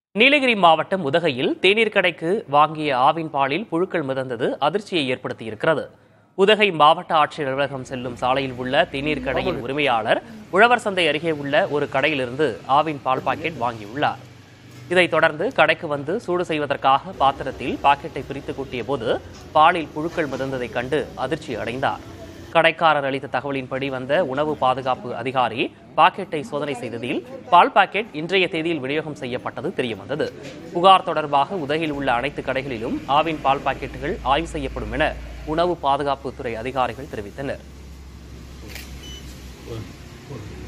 நீலகிரி மாவட்டம் உதகையில் தேநீர் கடைக்கு வாங்கிய ஆவின் பாலில் புழுக்கள் மிதந்தது அதிர்ச்சியை ஏற்படுத்தியிருக்கிறது உதகை மாவட்ட ஆட்சியர் அலுவலகம் செல்லும் சாலையில் உள்ள தேநீர் கடையின் உரிமையாளர் உழவர் சந்தை அருகே உள்ள ஒரு கடையிலிருந்து ஆவின் பால் பாக்கெட் வாங்கியுள்ளார் இதைத் தொடர்ந்து கடைக்கு வந்து சூடு செய்வதற்காக பாத்திரத்தில் பாக்கெட்டை பிரித்து கூட்டிய போது பாலில் புழுக்கள் மிதந்ததைக் கண்டு அதிர்ச்சி அடைந்தார் கடைக்காரர் அளித்த தகவலின்படி வந்த உணவு பாதுகாப்பு அதிகாரி பாக்கெட்டை சோதனை செய்ததில் பால் பாக்கெட் இன்றைய தேதியில் விநியோகம் செய்யப்பட்டது தெரியவந்தது புகார் தொடர்பாக உதகையில் உள்ள அனைத்து கடைகளிலும் ஆவின் பால் பாக்கெட்டுகள் ஆய்வு செய்யப்படும் என உணவு பாதுகாப்புத்துறை அதிகாரிகள் தெரிவித்தனர்